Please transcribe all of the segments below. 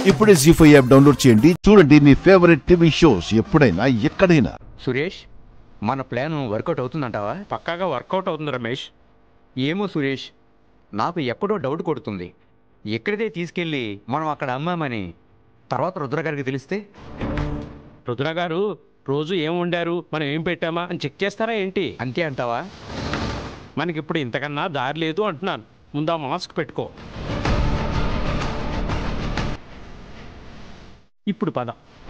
ఇప్పుడే G five app download చేయండి చూడండి మీ ఫేవరెట్ టీవీ షోస్ ఎప్పుడైనా ఎక్కడైనా సురేష్ మన ప్లాన్ వర్కౌట్ అవుతుందంటావా పక్కాగా వర్కౌట్ అవుతుంది రమేష్ ఏమో సురేష్ నాకు ఎక్కడో డౌట్ కొడుతుంది ఎక్కడితే తీసుకెళ్ళి మనం అక్కడ అమ్మామని తర్వాత రుద్ర గారికి తెలిస్తే రుద్ర గారు రోజు ఏం వండారు మనం ఏం పెట్టామా అని చెక్ చేస్తారా ఏంటి అంతే అంటావా మనకి ఇప్పుడు ఇంతకన్నా దారి లేదు అంటున్నాను ముందు ఆ మాస్క్ పెట్టుకో ఇప్పుడు పద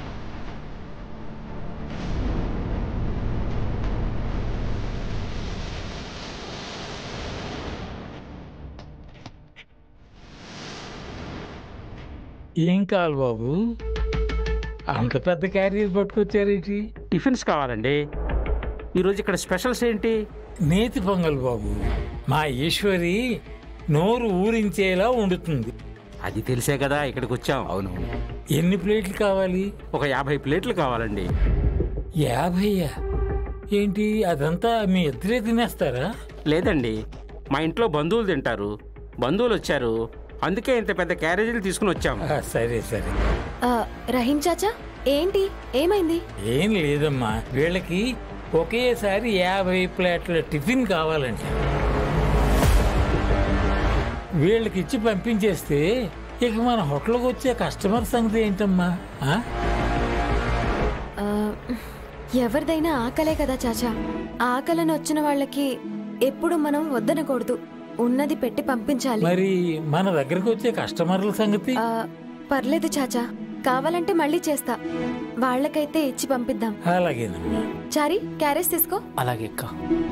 ఏం కావాలి బాబు అంత పెద్ద క్యారియర్ పట్టుకొచ్చారేంటి టిఫిన్స్ కావాలండి ఈరోజు ఇక్కడ స్పెషల్స్ ఏంటి నేతి పొంగల్ బాబు మా ఈశ్వరి నోరు ఊరించేలా వండుతుంది అది తెలిసే కదా ఇక్కడికి వచ్చాం అవునవును ఎన్ని ప్లేట్లు కావాలి ఒక యాభై ప్లేట్లు కావాలండి యాభయ్యా ఏంటి అదంతా మీ ఇద్దరే తినేస్తారా లేదండి మా ఇంట్లో బంధువులు తింటారు బంధువులు వచ్చారు అందుకే ఇంత పెద్ద క్యారేజీలు తీసుకుని వచ్చాం ఆ, సరే సరే ఆ, రహీం చాచా ఏంటి ఏమైంది ఏం లేదమ్మా వీళ్ళకి ఒకేసారి యాభై ప్లేట్ల టిఫిన్ కావాలంట వీళ్ళకి ఇచ్చి పంపించేస్తే ఇక మన హోటల్కి వచ్చే కస్టమర్ సంగతి ఏంటమ్మా ఆ? ఆ, ఎవరిదైనా ఆకలే కదా చాచా ఆకలని వచ్చిన వాళ్ళకి ఎప్పుడు మనం వద్దనకూడదు ఉన్నది పెట్టి పంపించాలి మరి మన దగ్గరకు వచ్చే కస్టమర్ల సంగతి ఆ, పర్లేదు చాచా కావాలంటే మళ్ళీ చేస్తా వాళ్ళకైతే ఇచ్చి పంపిద్దాం అలాగేనమ్మా చారీ క్యారేజ్ తీసుకో అలాగే అక్క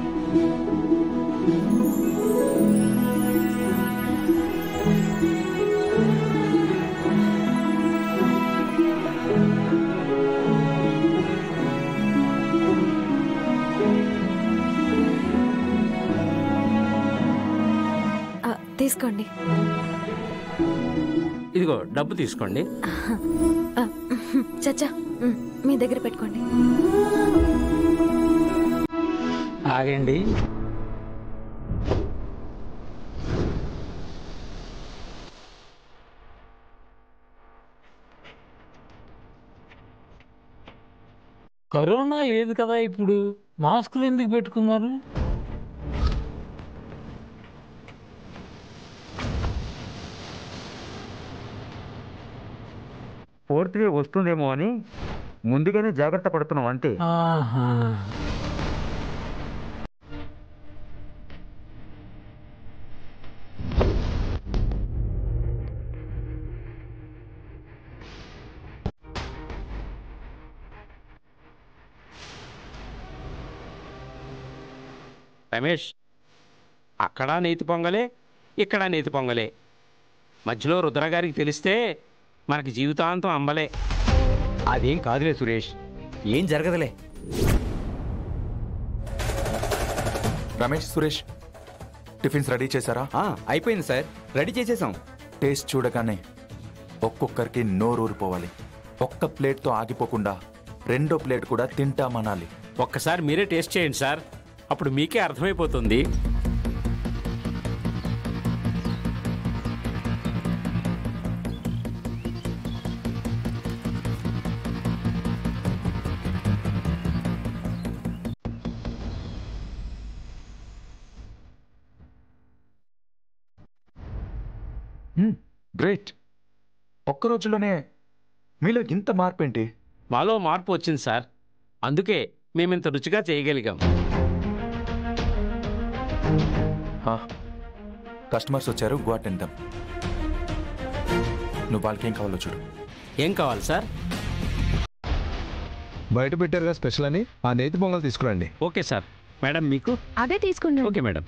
ఆ, తీసుకోండి ఇదిగో డబ్బు తీసుకోండి ఆ, చాచా ఉమ్, మీ దగ్గర పెట్టుకోండి ఆగండి కరోనా లేదు కదా ఇప్పుడు మాస్కులు ఎందుకు పెట్టుకున్నారు ఫోర్త్ వే వస్తుందేమో అని ముందుగానే జాగ్రత్త పడుతున్నాం అంటే ఆహా రమేష్ అక్కడ నేతి పొంగలే ఇక్కడ నేతి పొంగలే మధ్యలో రుద్ర గారికి తెలిస్తే మనకి జీవితాంతం అంబలే అదేం కాదులే సురేష్ ఏం జరగదులే రమేష్ సురేష్ టిఫిన్స్ రెడీ చేశారా ఆ, అయిపోయింది సార్ రెడీ చేసేసాం టేస్ట్ చూడగానే ఒక్కొక్కరికి నోరూరిపోవాలి ఒక్క ప్లేట్తో ఆగిపోకుండా రెండో ప్లేట్ కూడా తింటామనాలి ఒక్కసారి మీరే టేస్ట్ చేయండి సార్ అప్పుడు మీకే అర్థమైపోతుంది గ్రేట్ ఒక్క రోజులోనే మీలో ఇంత మార్పు ఏంటి మాలో మార్పు వచ్చింది సార్ అందుకే మేము ఇంత రుచిగా చేయగలిగాం హా, కస్టమర్స్ వచ్చారు గో అటెండ్ దమ్ నువ్వు వాళ్ళకి ఏం కావాలో చూడు ఏం కావాలి సార్ బయట పెట్టారుగా స్పెషల్ అని ఆ నేతి పొంగల్ తీసుకురండి ఓకే సార్ మేడం మీకు అదే తీసుకున్నాం ఓకే మేడం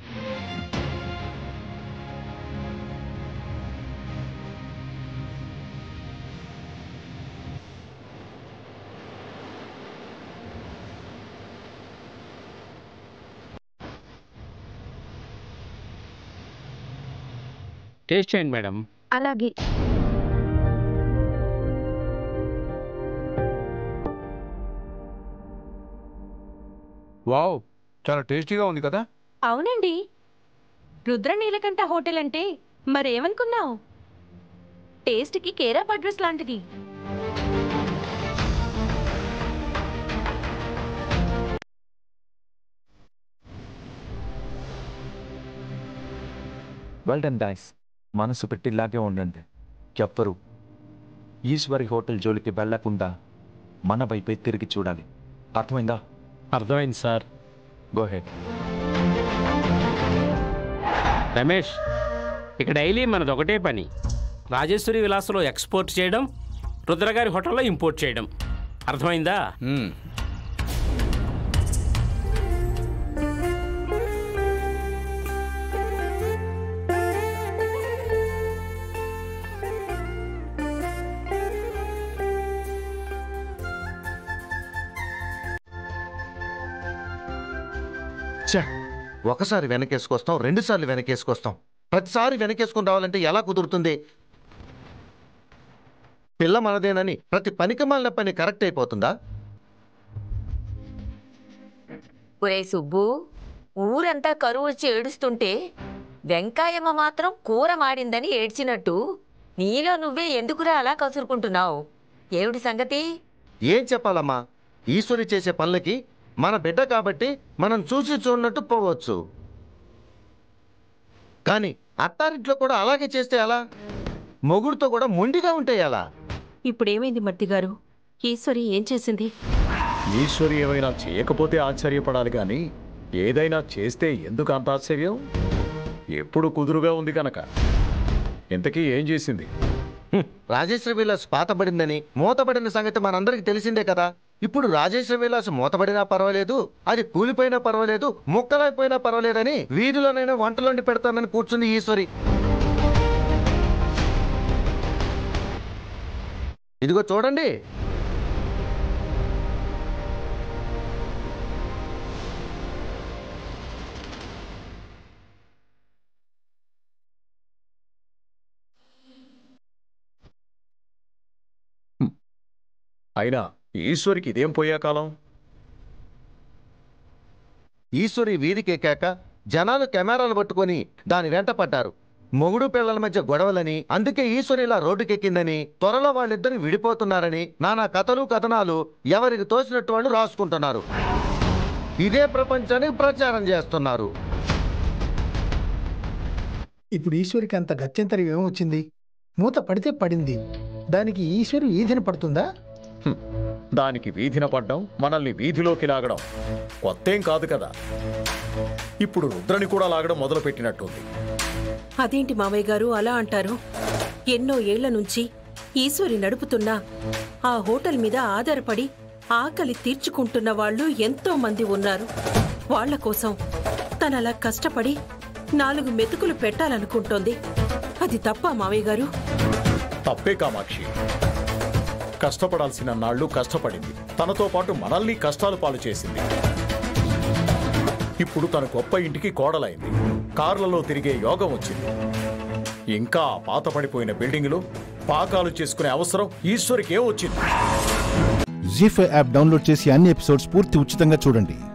టేస్ట్ చేయండి మేడం అలాగే వావ్ చాలా టేస్టీగా ఉంది కదా అవునండి రుద్ర నీలకంఠ హోటల్ అంటే మరేమనుకున్నావు టేస్ట్కి కేరా అడ్రస్ లాంటిది వెల్ డన్ గాయస్ మనసు పెట్టిలాగే ఉండండి ఎవ్వరు ఈశ్వరి హోటల్ జోలికి వెళ్లకుండా మన వైపే తిరిగి చూడాలి అర్థమైందా అర్థమైంది సార్ గో హెడ్ రమేష్ ఇక డైలీ మనది ఒకటే పని రాజేశ్వరి విలాసలో ఎక్స్పోర్ట్ చేయడం రుద్రగారి హోటల్లో ఇంపోర్ట్ చేయడం అర్థమైందా ఒకసారి వెనకేసుకొస్తాం రెండు సార్లు వెనకేసుకొస్తాం ప్రతిసారి వెనకేసుకుని రావాలంటే ఎలా కుదురుతుంది పిల్ల మనదేనని ప్రతి పనికి మాలిన పని కరెక్ట్ అయిపోతుందా ఒరే సుబ్బు ఊరంతా కరువు వచ్చి ఏడుస్తుంటే వెంకాయమ్మ మాత్రం కూర మాడిందని ఏడ్చినట్టు నీలో నువ్వే ఎందుకురా అలా కసురుకుంటున్నావు ఏమిటి సంగతి ఏం చెప్పాలమ్మా ఈశ్వరి చేసే పనులకి మన బిడ్డ కాబట్టి మనం చూసి చూడనట్టు పోవచ్చు కానీ అత్తారింట్లో కూడా అలాగే చేస్తే ఎలా మొగుడుతో కూడా మొండిగా ఉంటే ఎలా ఇప్పుడేమైంది మర్తి గారు ఈశ్వరి ఏం చేసింది ఈశ్వరి ఏమైనా చేయకపోతే ఆశ్చర్యపడాలి కానీ ఏదైనా చేస్తే ఎందుకు అంత ఆశ్చర్యం ఎప్పుడు కుదురుగా ఉంది కనుక ఇంతకీ ఏం చేసింది రాజేశ్వర విలాస్ పాతబడిందని మూతబడిన సంగతి మనందరికీ తెలిసిందే కదా ఇప్పుడు రాజేశ్వర విలాస్ మూతబడినా పర్వాలేదు అది కూలిపోయినా పర్వాలేదు ముక్కలైపోయినా పర్వాలేదని వీధిలోనైనా వంటలోండి పెడతానని కూర్చుంది ఈశ్వరి ఇదిగో చూడండి అయినా ఈశ్వరికి ఇదేం పోయే కాలం ఈశ్వరి వీధికెక్కాక జనాలు కెమెరాలు పట్టుకొని దాని వెంట పడ్డారు మొగుడు పిల్లల మధ్య గొడవలని అందుకే ఈశ్వరి ఇలా రోడ్డుకెక్కిందని త్వరలో వాళ్ళిద్దరు విడిపోతున్నారని నానా కథలు కథనాలు ఎవరికి తోచినట్టు వాళ్ళు రాసుకుంటున్నారు ఇదే ప్రపంచానికి ప్రచారం చేస్తున్నారు ఇప్పుడు ఈశ్వరికి అంత గత్యంతరం ఏమొచ్చింది మూత పడితే పడింది దానికి ఈశ్వరు ఈధిన పడుతుందా దానికి వీధిన పడ్డం మనల్ని వీధిలోకి లాగడం కొత్తేం కాదు కదా ఇప్పుడు రుద్రని కూడా లాగడం మొదలుపెట్టినట్టుంది అదేంటి మామయ్య గారు అలా అంటారు ఎన్నో ఏళ్ల నుంచి ఈశ్వరి నడుపుతున్న ఆ హోటల్ మీద ఆధారపడి ఆకలి తీర్చుకుంటున్న వాళ్ళు ఎంతో మంది ఉన్నారు వాళ్ళ కోసం తనలా కష్టపడి నాలుగు మెతుకులు పెట్టాలనుకుంటోంది అది తప్ప మామయ్య గారు తప్పే కామాక్షి కష్టపడాల్సిన నాళ్ళు కష్టపడింది తనతో పాటు మనల్ని కష్టాలు పాలు చేసింది ఇప్పుడు తన గొప్ప ఇంటికి కోడలైంది కార్లలో తిరిగే యోగం వచ్చింది ఇంకా ఆ పాత పడిపోయిన బిల్డింగులు పాకాలు చేసుకునే అవసరం ఈశ్వరికి ఏం వచ్చింది జీ ఫైవ్ యాప్ డౌన్లోడ్ చేసి అన్ని ఎపిసోడ్స్ పూర్తి ఉచితంగా చూడండి